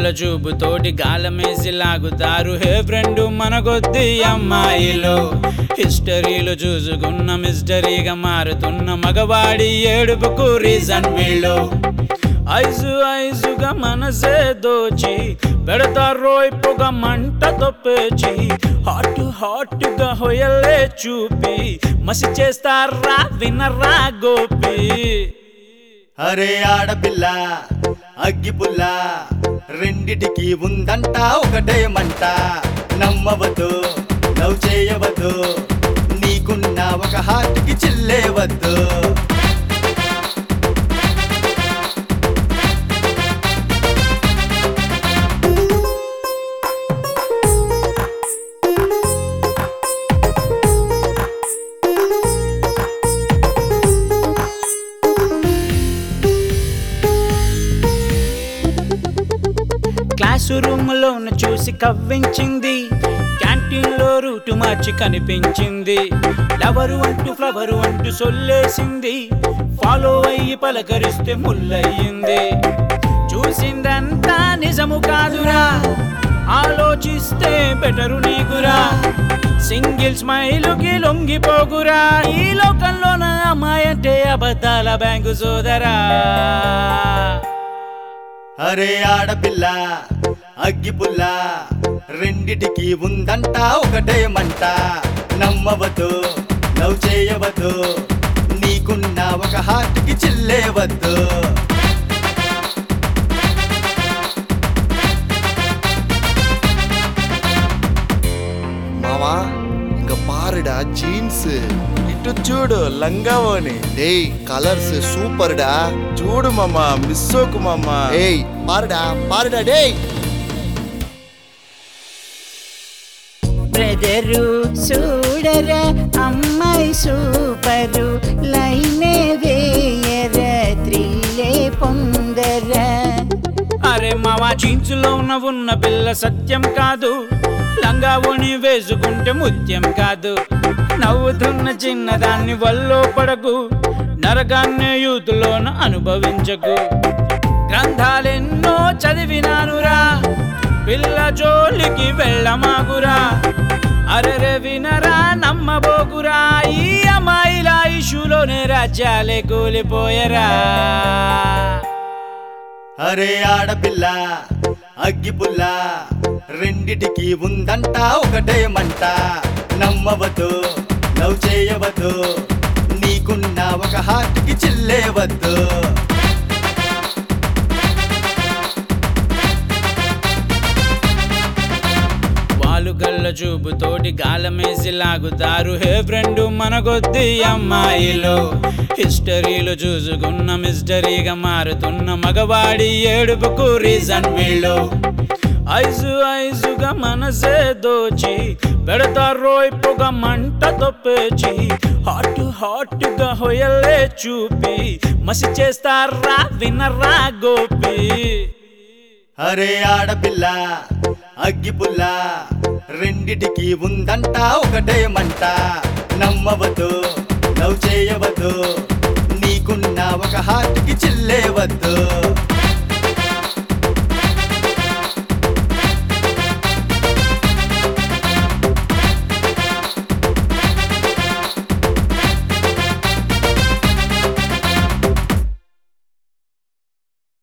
కళ్ళ చూపుతోటి గాలమేసి లాగుతారు హే ఫ్రెండ్ మనకొద్ది అమ్మాయిలు హిస్టరీలో చూసుకున్న మిస్టరీగా మారుతున్న మగవాడి ఏడుపుకు రీజన్ వీళ్ళు ఐసు ఐసుగా మనసే దోచి పెడతారో ఇప్పుగా మంటతో పేచి హాట్ హాట్ గా హొయలే చూపి మసి చేస్తారా వినరా గోపి అరే ఆడపిల్ల అగ్గిపుల్ల రెండిటికి ఉందంట ఒకటే మంట నమ్మవద్దు లవ్ చేయవద్దు నీకున్న ఒక హార్ట్కి చిల్లేవద్దు క్లాస్ రూమ్ లోన చూసి కవ్వించింది క్యాంటీన్ లో రూటు మార్చి కనిపించింది లవరు అంటూ ఫ్లవరు అంటూ సొల్లేసింది ఫాలో అయ్యి పలకరిస్తే ముల్లయ్యింది చూసిందంతా నిజము కాదురా ఆలోచిస్తే బెటరు నీకురా సింగిల్ స్మైలుకి లొంగిపోగురా ఈ లోకంలో నా అమ్మాయి అంటే అబద్ధాల బ్యాంకు సోదరా అరే ఆడపిల్ల అగ్గిపుల్ల రెండిటికి ఉందంట ఒకటే మంట నమ్మవద్దు లవ్ చేయవద్దు నీకున్న ఒక హార్ట్కి చిల్లేవద్దు మావా ఇంక పారుడా జీన్స్ ఇటు చూడు లంగావోని డేయ్ కలర్స్ సూపర్ డా చూడు మామ మిస్సోకు మామ ఏయ్ పారుడా పారుడా డేయ్ బ్రదరు చూడరా అమ్మాయి సూపరు లైనే వేయర త్రీలే పొందరా అరే మావా జీన్స్ లో ఉన్న ఉన్న పిల్ల సత్యం కాదు లంగా ఓణి వేసుకుంటే ముత్యం కాదు నవ్వుతున్న చిన్నదాన్ని వల్లో పడకు నరకాన్ని యూతులోన అనుభవించకు గ్రంథాలెన్నో చదివినానురా పిల్ల జోలికి వెళ్ళమాకురా అరెరే వినరా నమ్మబోకురా ఈ అమ్మాయిల ఇష్యూలోనే రాజ్యాలే కూలిపోయరా అరే ఆడపిల్ల అగ్గిపుల్ల రెండిటికి ఉందంట ఒకటే మంట నమ్మవద్దు లవ్ చేయవద్దు నీకున్న ఒక హార్ట్కి చిల్లేవద్దు వాళ్ళు కళ్ళ చూపుతోటి గాలమేసి లాగుతారు హే ఫ్రెండ్ మనకొద్ది అమ్మాయిలు హిస్టరీలో చూసుకున్న మిస్టరీగా మారుతున్న మగవాడి ఏడుపుకు రీజన్ వీళ్ళు ఐసు ఐసుగా మనసే దోచి పెడతారో ఇప్పుగా మంటతో పేచి హాట్ హాట్ గా హొయలే చూపి మసి చేస్తారా వినరా గోపి అరే ఆడపిల్ల అగ్గిపుల్ల రెండిటికి ఉందంట ఒకటే మంట నమ్మవద్దు లవ్ చేయవద్దు నీకున్న ఒక హార్ట్కి చిల్లేవద్దు